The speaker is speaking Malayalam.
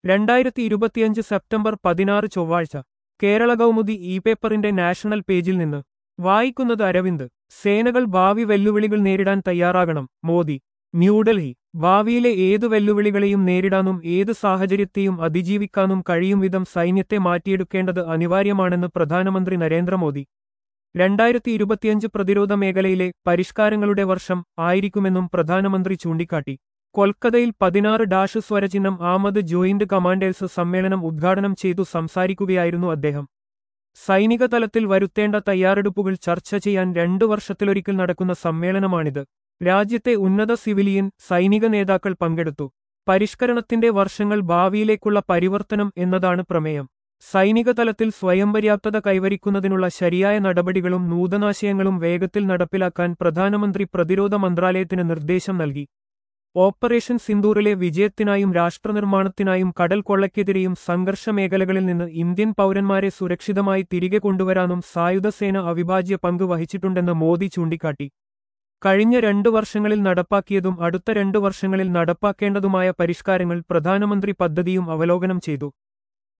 രണ്ടായിരത്തി ഇരുപത്തിയഞ്ച് സെപ്റ്റംബർ പതിനാറ് ചൊവ്വാഴ്ച കേരള കൗമുദി ഇ പേപ്പറിന്റെ നാഷണൽ പേജിൽ നിന്ന് വായിക്കുന്നത് അരവിന്ദ് സേനകൾ ഭാവി വെല്ലുവിളികൾ നേരിടാൻ തയ്യാറാകണം മോദി ന്യൂഡൽഹി ഭാവിയിലെ ഏതു വെല്ലുവിളികളെയും നേരിടാനും ഏത് സാഹചര്യത്തെയും അതിജീവിക്കാനും കഴിയും വിധം സൈന്യത്തെ മാറ്റിയെടുക്കേണ്ടത് അനിവാര്യമാണെന്ന് പ്രധാനമന്ത്രി നരേന്ദ്രമോദി രണ്ടായിരത്തി ഇരുപത്തിയഞ്ച് പ്രതിരോധ മേഖലയിലെ പരിഷ്കാരങ്ങളുടെ വർഷം ആയിരിക്കുമെന്നും പ്രധാനമന്ത്രി ചൂണ്ടിക്കാട്ടി കൊൽക്കത്തയിൽ പതിനാറ് ഡാഷ് സ്വരചിഹ്നം ആമത് ജോയിന്റ് കമാൻഡേഴ്സ് സമ്മേളനം ഉദ്ഘാടനം ചെയ്തു സംസാരിക്കുകയായിരുന്നു അദ്ദേഹം സൈനിക തലത്തിൽ വരുത്തേണ്ട തയ്യാറെടുപ്പുകൾ ചർച്ച ചെയ്യാൻ രണ്ടു വർഷത്തിലൊരിക്കൽ നടക്കുന്ന സമ്മേളനമാണിത് രാജ്യത്തെ ഉന്നത സിവിലിയൻ സൈനിക നേതാക്കൾ പങ്കെടുത്തു പരിഷ്കരണത്തിന്റെ വർഷങ്ങൾ ഭാവിയിലേക്കുള്ള പരിവർത്തനം എന്നതാണ് പ്രമേയം സൈനിക തലത്തിൽ സ്വയം പര്യാപ്തത കൈവരിക്കുന്നതിനുള്ള ശരിയായ നടപടികളും നൂതനാശയങ്ങളും വേഗത്തിൽ നടപ്പിലാക്കാൻ പ്രധാനമന്ത്രി പ്രതിരോധ മന്ത്രാലയത്തിന് നിർദ്ദേശം നൽകി ഓപ്പറേഷൻ സിന്ദൂറിലെ വിജയത്തിനായും രാഷ്ട്രനിർമ്മാണത്തിനായും കടൽ കൊള്ളയ്ക്കെതിരെയും സംഘർഷ മേഖലകളിൽ നിന്ന് ഇന്ത്യൻ പൗരന്മാരെ സുരക്ഷിതമായി തിരികെ കൊണ്ടുവരാനും സായുധസേന അവിഭാജ്യ പങ്ക് വഹിച്ചിട്ടുണ്ടെന്ന് മോദി ചൂണ്ടിക്കാട്ടി കഴിഞ്ഞ രണ്ടു വർഷങ്ങളിൽ നടപ്പാക്കിയതും അടുത്ത രണ്ടു വർഷങ്ങളിൽ നടപ്പാക്കേണ്ടതുമായ പരിഷ്കാരങ്ങൾ പ്രധാനമന്ത്രി പദ്ധതിയും അവലോകനം ചെയ്തു